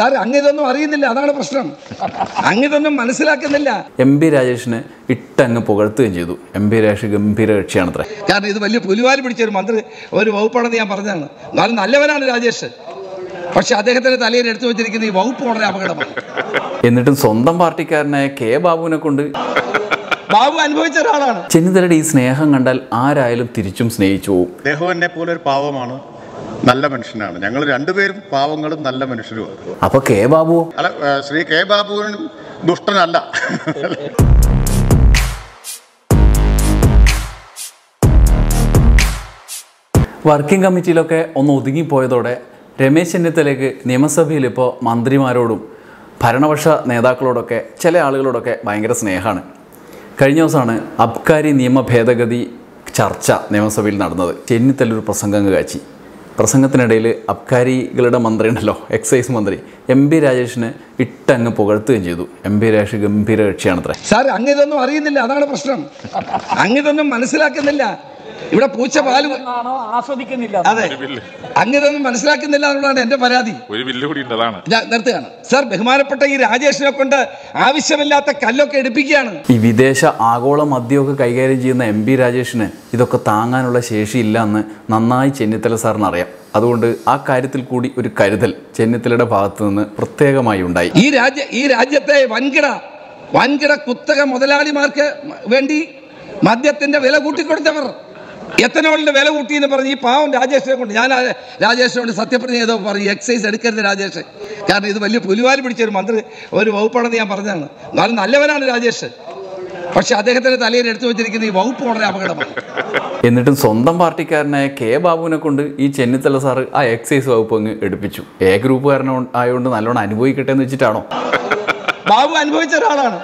sir അങ്ങിതൊന്നും അറിയുന്നില്ല അതാണ് പ്രശ്നം അങ്ങിതൊന്നും മനസ്സിലാക്കുന്നില്ല എം പി രാജേഷിനെ ഇട്ടങ്ങ് പുകഴ്ത്തുകയും ചെയ്തു എം പി രാജേഷ് ഗംഭീര കക്ഷിയാണത്രേ കാരണം ഇത് വലിയ പുലിവാല് പിടിച്ച ഒരു മന്ത്രി ഒരു വകുപ്പാണെന്ന് ഞാൻ പറഞ്ഞതാണ് എന്നാലും നല്ലവനാണ് രാജേഷ് പക്ഷെ അദ്ദേഹത്തിന്റെ തലയിൽ എടുത്തു വെച്ചിരിക്കുന്ന ഈ വകുപ്പ് വളരെ അപകടമാണ് എന്നിട്ടും സ്വന്തം പാർട്ടിക്കാരനായ കെ ബാബുവിനെ കൊണ്ട് ബാബു അനുഭവിച്ച ഒരാളാണ് ചെന്നിത്തലയുടെ ഈ സ്നേഹം കണ്ടാൽ ആരായാലും തിരിച്ചും സ്നേഹിച്ചു പോവും അദ്ദേഹം എന്നെ പോലെ ഒരു പാവമാണ് നല്ല മനുഷ്യനാണ് ഞങ്ങൾ രണ്ടുപേരും പാവങ്ങളും നല്ല മനുഷ്യരുമാണ് അപ്പൊ കെ ബാബുവോ അല്ല ഏ, ശ്രീ കെ ബാബുവിനും ദുഷ്ടനല്ല വർക്കിംഗ് കമ്മിറ്റിയിലൊക്കെ ഒന്ന് ഒതുങ്ങിപ്പോയതോടെ രമേശ് ചെന്നിത്തലയ്ക്ക് നിയമസഭയിൽ ഇപ്പോൾ മന്ത്രിമാരോടും ഭരണപക്ഷ നേതാക്കളോടൊക്കെ ചില ആളുകളോടൊക്കെ ഭയങ്കര സ്നേഹമാണ് കഴിഞ്ഞ ദിവസമാണ് അബ്കാരി നിയമ ഭേദഗതി ചർച്ച നിയമസഭയിൽ നടന്നത് ചെന്നിത്തല ഒരു പ്രസംഗം അങ്ങ് കാച്ചി പ്രസംഗത്തിനിടയിൽ അബ്കാരികളുടെ മന്ത്രി ഉണ്ടല്ലോ എക്സൈസ് മന്ത്രി എം പി രാജേഷിനെ ഇട്ടങ്ങ് പുകഴ്ത്തുകയും ചെയ്തു എം പി രാജേഷ് ഗംഭീര കക്ഷിയാണത്രേ സാർ അങ്ങിതൊന്നും അറിയുന്നില്ല അതാണ് പ്രശ്നം അങ്ങിതൊന്നും മനസ്സിലാക്കുന്നില്ല ഇവിടെ പൂച്ച പാല് ആണോ ആസ്വദിക്കുന്നില്ല അതെ അങ്ങിതൊന്നും മനസ്സിലാക്കുന്നില്ല എന്നുള്ളതാണ് എന്റെ പരാതി ഒരു ബില്ല് കൂടി ഉണ്ട് അതാണ് ഞാൻ നിർത്തുകയാണ് സാർ ബഹുമാനപ്പെട്ട ഈ രാജേഷിനെ കൊണ്ട് ആവശ്യമില്ലാത്ത കല്ലൊക്കെ എടുപ്പിക്കുകയാണ് ഈ വിദേശ ആഗോള മദ്യമൊക്കെ കൈകാര്യം ചെയ്യുന്ന എം പി രാജേഷിന് ഇതൊക്കെ താങ്ങാനുള്ള ശേഷിയില്ല എന്ന് നന്നായി ചെന്നിത്തല സാറിന് അറിയാം അതുകൊണ്ട് ആ കാര്യത്തിൽ കൂടി ഒരു കരുതൽ ചെന്നിത്തലയുടെ ഭാഗത്തു നിന്ന് പ്രത്യേകമായി ഉണ്ടായി ഈ രാജ്യ ഈ രാജ്യത്തെ വൻകിട വൻകിട കുത്തക മുതലാളിമാർക്ക് വേണ്ടി മദ്യത്തിന്റെ വില കൂട്ടിക്കൊടുത്തവർ എത്തനോളിന്റെ വില കൂട്ടി എന്ന് പറഞ്ഞ് ഈ പാവം രാജേഷിനെ കൊണ്ട് ഞാൻ ആ രാജേഷിനോട് സത്യപ്രതിജ്ഞ ചെയ്തോ പറഞ്ഞു എക്സൈസ് എടുക്കരുത് രാജേഷ് കാരണം ഇത് വലിയ പുലിവാല് പിടിച്ച ഒരു മന്ത്രി ഒരു വകുപ്പാണെന്ന് ഞാൻ പറഞ്ഞതാണ് എന്നാലും നല്ലവനാണ് രാജേഷ് പക്ഷെ അദ്ദേഹത്തിന്റെ തലയിൽ എടുത്തു വെച്ചിരിക്കുന്ന ഈ വകുപ്പ് വളരെ അപകടമാണ് എന്നിട്ടും സ്വന്തം പാർട്ടിക്കാരനായ കെ ബാബുവിനെ കൊണ്ട് ഈ ചെന്നിത്തല സാറ് ആ എക്സൈസ് വകുപ്പ് അങ്ങ് എടുപ്പിച്ചു എ ഗ്രൂപ്പുകാരനെ ആയതുകൊണ്ട് നല്ലോണം അനുഭവിക്കട്ടെ എന്ന് വെച്ചിട്ടാണോ ബാബു അനുഭവിച്ച ഒരാളാണ്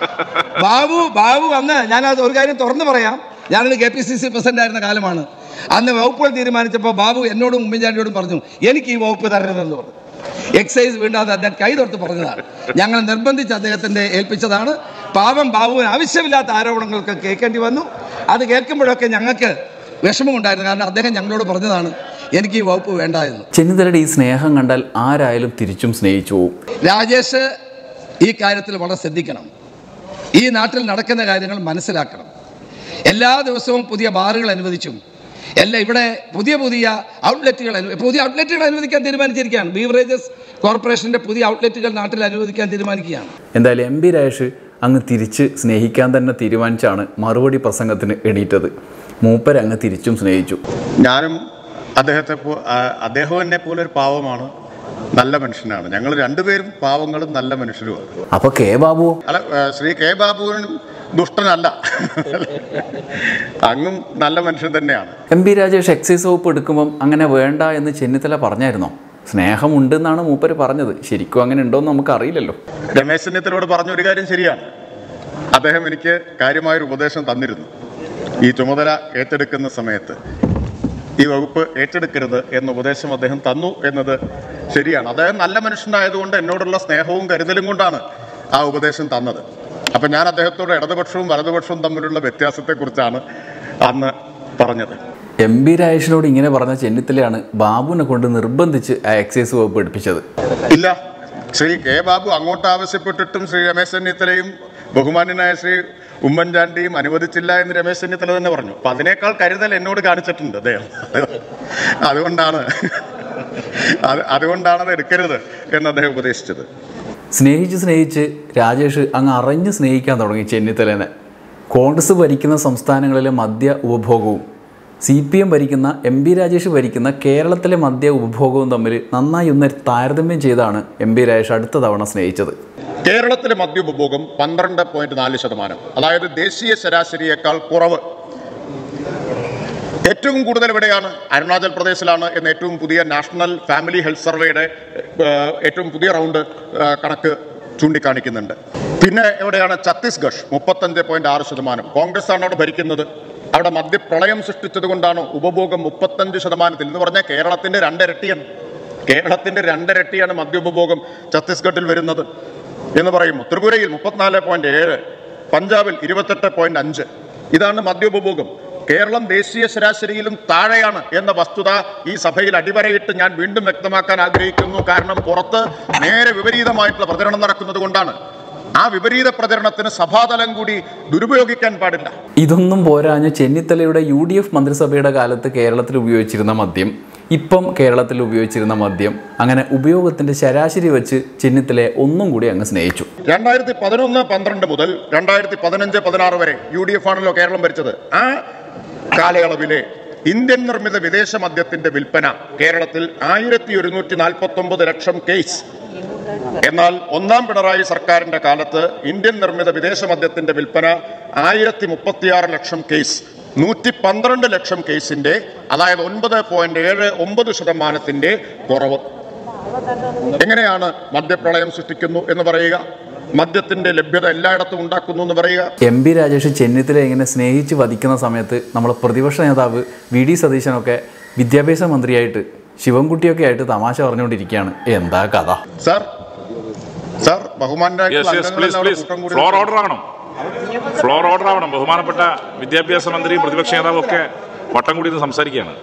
ബാബു ബാബു വന്ന് ഞാനത് ഒരു കാര്യം തുറന്നു പറയാം ഞാനൊരു K P C C president ആയിരുന്ന കാലമാണ് അന്ന് വകുപ്പുകൾ തീരുമാനിച്ചപ്പോൾ ബാബു എന്നോടും ഉമ്മൻചാണ്ടിയോടും പറഞ്ഞു എനിക്ക് ഈ വകുപ്പ് തരരുതെന്ന് പറഞ്ഞു എക്സൈസ് വീണ്ടാതെ അദ്ദേഹം കൈ തൊട്ട് പറഞ്ഞതാണ് ഞങ്ങൾ നിർബന്ധിച്ച് അദ്ദേഹത്തിന്റെ ഏൽപ്പിച്ചതാണ് പാവം ബാബുവിന് ആവശ്യമില്ലാത്ത ആരോപണങ്ങളൊക്കെ കേൾക്കേണ്ടി വന്നു അത് കേൾക്കുമ്പോഴൊക്കെ ഞങ്ങൾക്ക് വിഷമമുണ്ടായിരുന്നു കാരണം അദ്ദേഹം ഞങ്ങളോട് പറഞ്ഞതാണ് എനിക്ക് ഈ വകുപ്പ് വേണ്ട എന്ന് ചെന്നിത്തലയുടെ ഈ സ്നേഹം കണ്ടാൽ ആരായാലും തിരിച്ചും സ്നേഹിച്ചു പോവും രാജേഷ് ഈ കാര്യത്തിൽ വളരെ ശ്രദ്ധിക്കണം ഈ നാട്ടിൽ നടക്കുന്ന കാര്യങ്ങൾ മനസ്സിലാക്കണം എല്ലാ ദിവസവും പുതിയ ബാറുകൾ അനുവദിച്ചും എല്ലാം ഇവിടെ പുതിയ പുതിയ ഔട്ട്ലെറ്റുകൾ അനു- പുതിയ ഔട്ട്ലെറ്റുകൾ അനുവദിക്കാൻ തീരുമാനിച്ചിരിക്കുകയാണ് ബീവറേജസ് കോർപ്പറേഷൻ്റെ പുതിയ ഔട്ട്ലെറ്റുകൾ നാട്ടിൽ അനുവദിക്കാൻ തീരുമാനിക്കുകയാണ് എന്തായാലും എം പി രാജേഷ് അങ്ങ് തിരിച്ച് സ്നേഹിക്കാൻ തന്നെ തീരുമാനിച്ചാണ് മറുപടി പ്രസംഗത്തിന് എണീറ്റത് മൂപ്പര് അങ്ങ് തിരിച്ചും സ്നേഹിച്ചു ഞാനും അദ്ദേഹത്തെ പോ ആ, അദ്ദേഹം എന്നെ പോലെ ഒരു പാവമാണ് നല്ല മനുഷ്യനാണ് ഞങ്ങൾ രണ്ടുപേരും പാവങ്ങളും നല്ല മനുഷ്യരുമാണ് അപ്പൊ കെ ബാബുവോ അല്ല ഏ, ശ്രീ കെ ബാബുവിനും ദുഷ്ടനല്ല അങ്ങും നല്ല മനുഷ്യൻ തന്നെയാണ് എം പി രാജേഷ് എക്സൈസ് വകുപ്പ് എടുക്കുമ്പം അങ്ങനെ വേണ്ട എന്ന് ചെന്നിത്തല പറഞ്ഞായിരുന്നോ സ്നേഹമുണ്ടെന്നാണ് മൂപ്പര് പറഞ്ഞത് ശരിക്കും അങ്ങനെ ഉണ്ടോയെന്ന് നമുക്ക് അറിയില്ലല്ലോ രമേശ് ചെന്നിത്തലയോട് പറഞ്ഞ ഒരു കാര്യം ശരിയാണ് അദ്ദേഹം എനിക്ക് കാര്യമായൊരു ഉപദേശം തന്നിരുന്നു ഈ ചുമതല ഏറ്റെടുക്കുന്ന സമയത്ത് ഈ വകുപ്പ് ഏറ്റെടുക്കരുത് എന്ന ഉപദേശം അദ്ദേഹം തന്നു എന്നത് ശരിയാണ് അദ്ദേഹം നല്ല മനുഷ്യനായതുകൊണ്ട് എന്നോടുള്ള സ്നേഹവും കരുതലും കൊണ്ടാണ് ആ ഉപദേശം തന്നത് അപ്പം ഞാൻ അദ്ദേഹത്തോട് ഇടതുപക്ഷവും വലതുപക്ഷവും തമ്മിലുള്ള വ്യത്യാസത്തെക്കുറിച്ചാണ് അന്ന് പറഞ്ഞത് എം പി രാജേഷിനോട് ഇങ്ങനെ പറഞ്ഞ ചെന്നിത്തലയാണ് ബാബുവിനെ കൊണ്ട് നിർബന്ധിച്ച് ആ എക്സൈസ് വകുപ്പ് എടുപ്പിച്ചത് ഇല്ല ശ്രീ കെ ബാബു അങ്ങോട്ട് ആവശ്യപ്പെട്ടിട്ടും ശ്രീ രമേശ് ചെന്നിത്തലയും ബഹുമാന്യനായ ശ്രീ ഉമ്മൻചാണ്ടിയും അനുവദിച്ചില്ല എന്ന് രമേശ് ചെന്നിത്തല തന്നെ പറഞ്ഞു അപ്പൊ അതിനേക്കാൾ കരുതൽ എന്നോട് കാണിച്ചിട്ടുണ്ട് അദ്ദേഹം അതുകൊണ്ടാണ് അത് അതുകൊണ്ടാണ് അത് എടുക്കരുത് എന്ന് അദ്ദേഹം ഉപദേശിച്ചത് സ്നേഹിച്ച് സ്നേഹിച്ച് രാജേഷ് അങ്ങ് അറിഞ്ഞ് സ്നേഹിക്കാൻ തുടങ്ങി ചെന്നിത്തലേനെ കോൺഗ്രസ് ഭരിക്കുന്ന സംസ്ഥാനങ്ങളിലെ മദ്യ ഉപഭോഗവും സി പി എം ഭരിക്കുന്ന എം പി രാജേഷ് ഭരിക്കുന്ന കേരളത്തിലെ മദ്യ ഉപഭോഗവും തമ്മിൽ നന്നായി ഒന്ന് താരതമ്യം ചെയ്താണ് എം പി രാജേഷ് അടുത്ത തവണ സ്നേഹിച്ചത് കേരളത്തിലെ മദ്യപഭോഗം പന്ത്രണ്ട് പോയിന്റ് നാല് ശതമാനം അതായത് ദേശീയ ശരാശരിയേക്കാൾ കുറവ് ഏറ്റവും കൂടുതൽ എവിടെയാണ് അരുണാചൽ പ്രദേശിലാണ് എന്ന് ഏറ്റവും പുതിയ നാഷണൽ ഫാമിലി ഹെൽത്ത് സർവേയുടെ ഏഹ്, ഏറ്റവും പുതിയ റൗണ്ട് ഏഹ്, കണക്ക് ചൂണ്ടിക്കാണിക്കുന്നുണ്ട് പിന്നെ എവിടെയാണ് ഛത്തീസ്ഗഡ് മുപ്പത്തഞ്ച് പോയിന്റ് ആറ് ശതമാനം കോൺഗ്രസ് ആണ് അവിടെ ഭരിക്കുന്നത് അവിടെ മദ്യപ്രളയം സൃഷ്ടിച്ചത് കൊണ്ടാണ് ഉപഭോഗം മുപ്പത്തഞ്ച് ശതമാനത്തിൽ എന്ന് പറഞ്ഞാൽ കേരളത്തിന്റെ രണ്ടിരട്ടിയാണ് കേരളത്തിന്റെ രണ്ടിരട്ടിയാണ് മദ്യോപഭോഗം ഛത്തീസ്ഗഡിൽ വരുന്നത് എന്ന് പറയുന്നു ത്രിപുരയിൽ മുപ്പത്തിനാല് പോയിന്റ് ഏഴ് പഞ്ചാബിൽ ഇരുപത്തെട്ട് പോയിന്റ് അഞ്ച് ഇതാണ് മദ്യോപഭോഗം കേരളം ദേശീയ ശരാശരിയിലും താഴെയാണ് എന്ന വസ്തുത ഈ സഭയിൽ അടിവരയിട്ട് ഞാൻ വീണ്ടും വ്യക്തമാക്കാൻ ആഗ്രഹിക്കുന്നു കാരണം പുറത്ത് നേരെ വിപരീതമായിട്ടുള്ള പ്രചരണം നടക്കുന്നത് കൊണ്ടാണ് ആ വിപരീത പ്രചരണത്തിന് സഭാതലം കൂടി ദുരുപയോഗിക്കാൻ പാടില്ല ഇതൊന്നും പോരാഞ്ഞ് ചെന്നിത്തലയുടെ യു ഡി എഫ് മന്ത്രിസഭയുടെ കാലത്ത് കേരളത്തിൽ ഉപയോഗിച്ചിരുന്ന മദ്യം ഇപ്പം കേരളത്തിൽ ഉപയോഗിച്ചിരുന്ന മദ്യം അങ്ങനെ ഉപയോഗത്തിൻ്റെ ശരാശരി വെച്ച് ചെന്നിത്തലയെ ഒന്നും കൂടി അങ്ങ് സ്നേഹിച്ചു രണ്ടായിരത്തി പതിനൊന്ന് പന്ത്രണ്ട് മുതൽ രണ്ടായിരത്തി പതിനഞ്ച് പതിനാറ് വരെ യു ഡി എഫ് ആണല്ലോ കേരളം ഭരിച്ചത് ആ കാലയളവിലെ ഇന്ത്യൻ നിർമ്മിത വിദേശ മദ്യത്തിന്റെ വിൽപ്പന കേരളത്തിൽ ആയിരത്തി ഒരുന്നൂറ്റി നാൽപ്പത്തി ഒമ്പത് ലക്ഷം കേസ് എന്നാൽ ഒന്നാം പിണറായി സർക്കാരിന്റെ കാലത്ത് ഇന്ത്യൻ നിർമ്മിത വിദേശ മദ്യത്തിന്റെ വിൽപ്പന ആയിരത്തി മുപ്പത്തിയാറ് ലക്ഷം കേസ് നൂറ്റി പന്ത്രണ്ട് ലക്ഷം കേസിന്റെ അതായത് ഒൻപത് പോയിന്റ് ഏഴ് ഒമ്പത് ശതമാനത്തിന്റെ കുറവ് എങ്ങനെയാണ് മദ്യപ്രളയം സൃഷ്ടിക്കുന്നു എന്ന് പറയുക മദ്യത്തിന്റെ ലഭ്യത എല്ലായിടത്തും ഉണ്ടാക്കുന്നു എന്ന് പറയുക എം പി രാജേഷ് ചെന്നിത്തല ഇങ്ങനെ സ്നേഹിച്ച് വധിക്കുന്ന സമയത്ത് നമ്മളെ പ്രതിപക്ഷ നേതാവ് വി ഡി സതീശനൊക്കെ വിദ്യാഭ്യാസ മന്ത്രിയായിട്ട് ശിവൻകുട്ടിയൊക്കെ ആയിട്ട് തമാശ പറഞ്ഞുകൊണ്ടിരിക്കുകയാണ് എന്താ കഥ സാർ സാർ യെസ് ബഹുമാനായിട്ടുള്ള യെസ് പ്ലീസ് അംഗങ്ങളെല്ലാം പ്ലീസ് കൂട്ടം കൂടി ഫ്ലോർ ഓർഡർ ആവണം ഫ്ലോർ ഓർഡർ ആവണം ബഹുമാനപ്പെട്ട വിദ്യാഭ്യാസ മന്ത്രിയും പ്രതിപക്ഷ നേതാവും ഒക്കെ വട്ടം കൂടി ഇരുന്ന് സംസാരിക്കുകയാണ്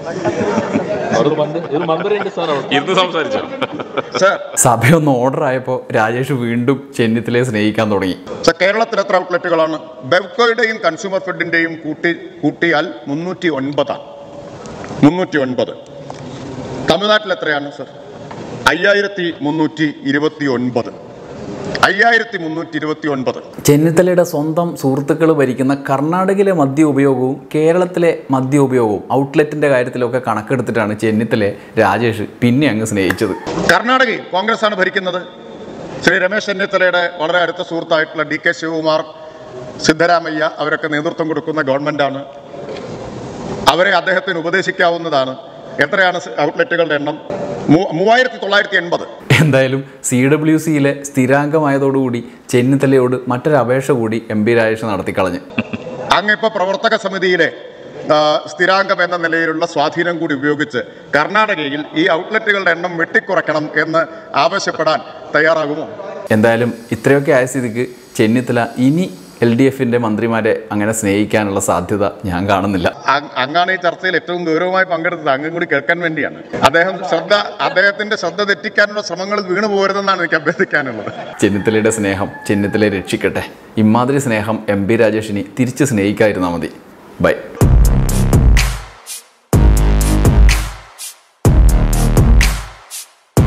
ഇരുന്ന് സംസാരിച്ചോ സാർ സഭയൊന്ന് ഓർഡർ ആയപ്പോൾ രാജേഷ് വീണ്ടും ചെന്നിത്തലയെ സ്നേഹിക്കാൻ തുടങ്ങി സാർ കേരളത്തിൽ എത്ര ഔട്ട്ലെറ്റുകളാണ് ബെവ്കോയുടെയും കൺസ്യൂമർ ഫെഡിന്റെയും കൂട്ടി കൂട്ടിയാൽ മുന്നൂറ്റി ഒൻപതാണ് മുന്നൂറ്റി ഒൻപത് തമിഴ്നാട്ടിൽ എത്രയാണ് സർ അയ്യായിരത്തി മുന്നൂറ്റി ഇരുപത്തി ഒൻപത് അയ്യായിരത്തി മുന്നൂറ്റി ഇരുപത്തി ഒൻപത് ചെന്നിത്തലയുടെ സ്വന്തം സുഹൃത്തുക്കൾ ഭരിക്കുന്ന കർണാടകയിലെ മദ്യ ഉപയോഗവും കേരളത്തിലെ മദ്യ ഉപയോഗവും ഔട്ട്ലെറ്റിൻ്റെ കാര്യത്തിലൊക്കെ കണക്കെടുത്തിട്ടാണ് ചെന്നിത്തലയെ രാജേഷ് പിന്നെ അങ്ങ് സ്നേഹിച്ചത് കർണാടകയിൽ കോൺഗ്രസ് ആണ് ഭരിക്കുന്നത് ശ്രീ രമേശ് ചെന്നിത്തലയുടെ വളരെ അടുത്ത സുഹൃത്തായിട്ടുള്ള ഡി കെ ശിവകുമാർ സിദ്ധരാമയ്യ അവരൊക്കെ നേതൃത്വം കൊടുക്കുന്ന ഗവൺമെന്റാണ് അവരെ അദ്ദേഹത്തിന് ഉപദേശിക്കാവുന്നതാണ് എത്രയാണ് ഔട്ട്ലെറ്റുകളുടെ എണ്ണം മൂ- മൂവായിരത്തി തൊള്ളായിരത്തി എൺപത് എന്തായാലും സി ഡബ്ല്യു സിയിലെ സ്ഥിരാംഗമായതോടുകൂടി ചെന്നിത്തലയോട് മറ്റൊരു അപേക്ഷ കൂടി എം പി രാജേഷ് നടത്തിക്കളഞ്ഞു അങ്ങിപ്പോ പ്രവർത്തക സമിതിയിലെ ആ, സ്ഥിരാംഗം എന്ന നിലയിലുള്ള സ്വാധീനം കൂടി ഉപയോഗിച്ച് കർണാടകയിൽ ഈ ഔട്ട്ലെറ്റുകളുടെ എണ്ണം വെട്ടിക്കുറയ്ക്കണം എന്ന് ആവശ്യപ്പെടാൻ തയ്യാറാകുമോ എന്തായാലും ഇത്രയൊക്കെ ആയ സ്ഥിതിക്ക് ചെന്നിത്തല ഇനി എൽ ഡി എഫിൻ്റെ മന്ത്രിമാരെ അങ്ങനെ സ്നേഹിക്കാനുള്ള സാധ്യത ഞാൻ കാണുന്നില്ല അങ് അങ്ങാണ് ഈ ചർച്ചയിൽ ഏറ്റവും ഗൗരവമായി പങ്കെടുത്തത് അങ്ങും കൂടി കേൾക്കാൻ വേണ്ടിയാണ് അദ്ദേഹം ശ്രദ്ധ അദ്ദേഹത്തിന്റെ ശ്രദ്ധ തെറ്റിക്കാനുള്ള ശ്രമങ്ങളിൽ വീണു പോകരുതെന്നാണ് എനിക്ക് അഭ്യർത്ഥിക്കാനുള്ളത് ചെന്നിത്തലയുടെ സ്നേഹം ചെന്നിത്തലയെ രക്ഷിക്കട്ടെ ഇമാതിരി സ്നേഹം എം പി രാജേഷിനെ തിരിച്ച് സ്നേഹിക്കാതിരുന്നാൽ മതി ബൈ